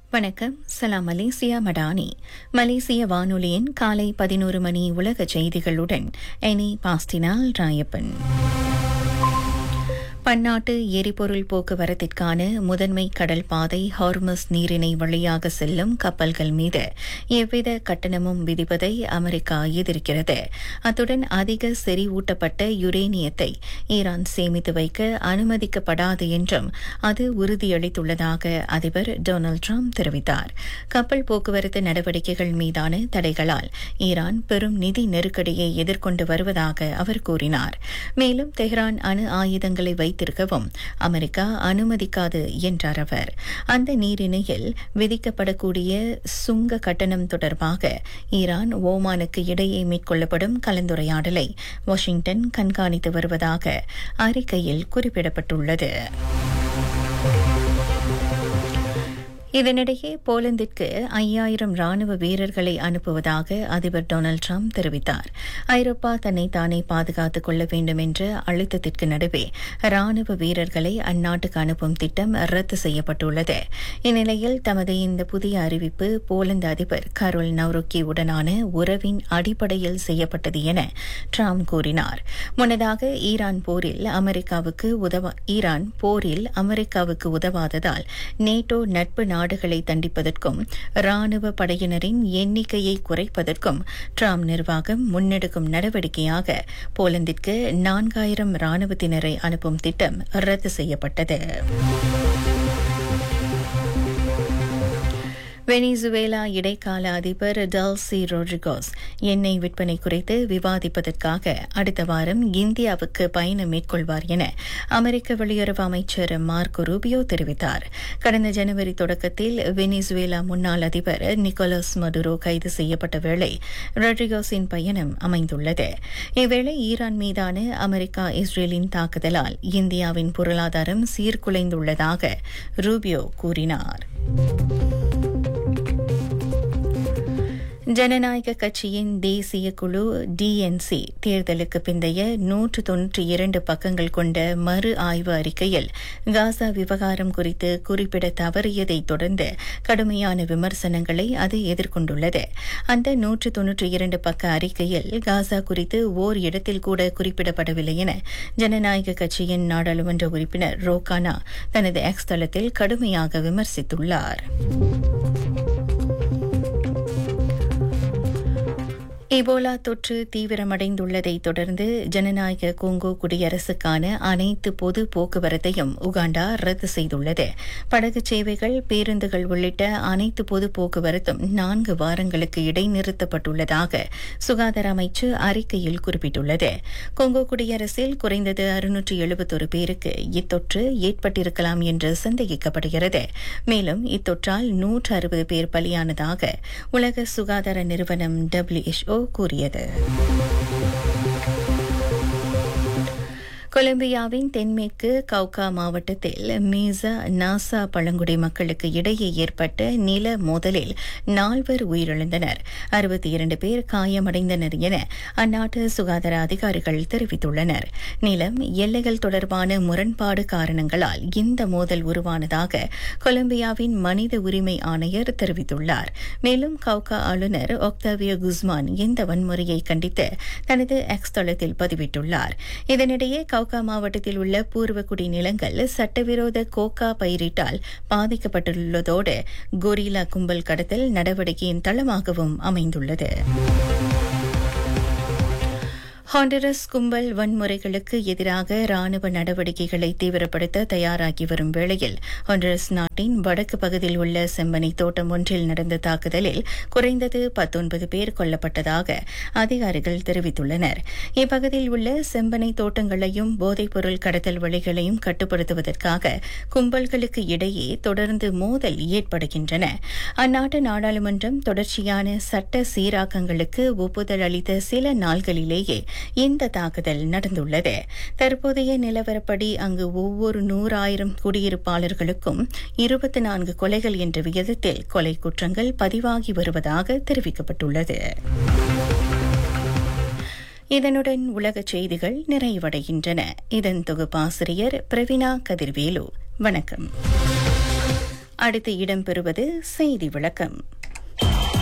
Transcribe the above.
வணக்கம் சலாம் மலேசியா மடானி மலேசிய வானொலியின் காலை பதினோரு மணி உலக செய்திகளுடன் எனி பாஸ்டினால் ராயப்பன் பன்னாட்டு எரிபொருள் போக்குவரத்திற்கான முதன்மை கடல் பாதை ஹார்மஸ் நீரிணை வழியாக செல்லும் கப்பல்கள் மீது எவ்வித கட்டணமும் விதிப்பதை அமெரிக்கா எதிர்க்கிறது அத்துடன் அதிக செறிவூட்டப்பட்ட யுரேனியத்தை ஈரான் சேமித்து வைக்க அனுமதிக்கப்படாது என்றும் அது உறுதியளித்துள்ளதாக அதிபர் டொனால்டு டிரம்ப் தெரிவித்தார் கப்பல் போக்குவரத்து நடவடிக்கைகள் மீதான தடைகளால் ஈரான் பெரும் நிதி நெருக்கடியை எதிர்கொண்டு வருவதாக அவர் கூறினார் மேலும் தெஹ்ரான் அணு ஆயுதங்களை வைத்திருக்கவும் அமெரிக்கா அனுமதிக்காது என்றார் அவர் அந்த நீரிணையில் விதிக்கப்படக்கூடிய சுங்க கட்டணம் தொடர்பாக ஈரான் ஓமானுக்கு இடையே மேற்கொள்ளப்படும் கலந்துரையாடலை வாஷிங்டன் கண்காணித்து வருவதாக அறிக்கையில் குறிப்பிடப்பட்டுள்ளது இதனிடையே போலந்திற்கு ஐயாயிரம் ராணுவ வீரர்களை அனுப்புவதாக அதிபர் டொனால்டு டிரம்ப் தெரிவித்தார் ஐரோப்பா தன்னை தானே பாதுகாத்துக் கொள்ள வேண்டும் என்ற அழுத்தத்திற்கு நடுவே ராணுவ வீரர்களை அந்நாட்டுக்கு அனுப்பும் திட்டம் ரத்து செய்யப்பட்டுள்ளது இந்நிலையில் தமது இந்த புதிய அறிவிப்பு போலந்து அதிபர் கரோல் நவ்ரோக்கி உடனான உறவின் அடிப்படையில் செய்யப்பட்டது என டிரம்ப் கூறினார் முன்னதாக ஈரான் போரில் அமெரிக்காவுக்கு உதவ ஈரான் போரில் அமெரிக்காவுக்கு உதவாததால் நேட்டோ நட்பு நாடுகளை தண்டிப்பதற்கும் ராணுவ படையினரின் எண்ணிக்கையை குறைப்பதற்கும் டிரம்ப் நிர்வாகம் முன்னெடுக்கும் நடவடிக்கையாக போலந்திற்கு நான்காயிரம் ராணுவத்தினரை அனுப்பும் திட்டம் ரத்து செய்யப்பட்டது வெனிசுவேலா இடைக்கால அதிபர் டல்சி ரோட்ரிகோஸ் எண்ணெய் விற்பனை குறித்து விவாதிப்பதற்காக அடுத்த வாரம் இந்தியாவுக்கு பயணம் மேற்கொள்வார் என அமெரிக்க வெளியுறவு அமைச்சர் மார்க்கோ ரூபியோ தெரிவித்தார் கடந்த ஜனவரி தொடக்கத்தில் வெனிசுவேலா முன்னாள் அதிபர் நிக்கோலஸ் மடுரோ கைது செய்யப்பட்ட வேளை ரொட்ரிகோஸின் பயணம் அமைந்துள்ளது இவ்வேளை ஈரான் மீதான அமெரிக்கா இஸ்ரேலின் தாக்குதலால் இந்தியாவின் பொருளாதாரம் சீர்குலைந்துள்ளதாக ரூபியோ கூறினார் ஜனநாயக கட்சியின் தேசிய குழு டிஎன்சி தேர்தலுக்கு பிந்தைய நூற்று தொன்னூற்றி இரண்டு பக்கங்கள் கொண்ட மறு ஆய்வு அறிக்கையில் காசா விவகாரம் குறித்து குறிப்பிட தவறியதை தொடர்ந்து கடுமையான விமர்சனங்களை அது எதிர்கொண்டுள்ளது அந்த நூற்று தொன்னூற்றி இரண்டு பக்க அறிக்கையில் காசா குறித்து ஓர் இடத்தில் கூட குறிப்பிடப்படவில்லை என ஜனநாயக கட்சியின் நாடாளுமன்ற உறுப்பினர் ரோகானா தனது எக்ஸ் தளத்தில் கடுமையாக விமர்சித்துள்ளார் இபோலா தொற்று தீவிரமடைந்துள்ளதை தொடர்ந்து ஜனநாயக கோங்கோ குடியரசுக்கான அனைத்து பொது போக்குவரத்தையும் உகாண்டா ரத்து செய்துள்ளது படகு சேவைகள் பேருந்துகள் உள்ளிட்ட அனைத்து பொது போக்குவரத்தும் நான்கு வாரங்களுக்கு இடைநிறுத்தப்பட்டுள்ளதாக சுகாதார அமைச்சு அறிக்கையில் குறிப்பிட்டுள்ளது கொங்கோ குடியரசில் குறைந்தது அறுநூற்று எழுபத்தொரு பேருக்கு இத்தொற்று ஏற்பட்டிருக்கலாம் என்று சந்தேகிக்கப்படுகிறது மேலும் இத்தொற்றால் நூற்று அறுபது பேர் பலியானதாக உலக சுகாதார நிறுவனம் டபிள்யூஎச்ஓ கூறியது கொலம்பியாவின் தென்மேற்கு கவுகா மாவட்டத்தில் மீசா நாசா பழங்குடி மக்களுக்கு இடையே ஏற்பட்ட நில மோதலில் நால்வர் உயிரிழந்தனர் அறுபத்தி இரண்டு பேர் காயமடைந்தனர் என அந்நாட்டு சுகாதார அதிகாரிகள் தெரிவித்துள்ளனர் நிலம் எல்லைகள் தொடர்பான முரண்பாடு காரணங்களால் இந்த மோதல் உருவானதாக கொலம்பியாவின் மனித உரிமை ஆணையர் தெரிவித்துள்ளார் மேலும் கவுகா ஆளுநர் ஒக்தாவியோ குஸ்மான் இந்த வன்முறையை கண்டித்து தனது எக்ஸ் தளத்தில் பதிவிட்டுள்ளார் இதனிடையே கவுகா மாவட்டத்தில் உள்ள பூர்வக்குடி நிலங்கள் சட்டவிரோத கோகா பயிரிட்டால் பாதிக்கப்பட்டுள்ளதோடு கொரிலா கும்பல் கடத்தல் நடவடிக்கையின் தளமாகவும் அமைந்துள்ளது ஹாண்டரஸ் கும்பல் வன்முறைகளுக்கு எதிராக ராணுவ நடவடிக்கைகளை தீவிரப்படுத்த தயாராகி வரும் வேளையில் ஹாண்டரஸ் நாட்டின் வடக்கு பகுதியில் உள்ள செம்பனை தோட்டம் ஒன்றில் நடந்த தாக்குதலில் குறைந்தது பத்தொன்பது பேர் கொல்லப்பட்டதாக அதிகாரிகள் தெரிவித்துள்ளனர் இப்பகுதியில் உள்ள செம்பனை தோட்டங்களையும் போதைப்பொருள் கடத்தல் வழிகளையும் கட்டுப்படுத்துவதற்காக கும்பல்களுக்கு இடையே தொடர்ந்து மோதல் ஏற்படுகின்றன அந்நாட்டு நாடாளுமன்றம் தொடர்ச்சியான சட்ட சீராக்கங்களுக்கு ஒப்புதல் அளித்த சில நாள்களிலேயே இந்த தாக்குதல் நடந்துள்ளது தற்போதைய நிலவரப்படி அங்கு ஒவ்வொரு நூறாயிரம் குடியிருப்பாளர்களுக்கும் இருபத்தி நான்கு கொலைகள் என்ற விகிதத்தில் கொலை குற்றங்கள் பதிவாகி வருவதாக தெரிவிக்கப்பட்டுள்ளது இதனுடன் உலகச் செய்திகள் நிறைவடைகின்றன இதன் தொகுப்பாசிரியர் பிரவீனா கதிர்வேலு வணக்கம் அடுத்து இடம்பெறுவது செய்தி விளக்கம்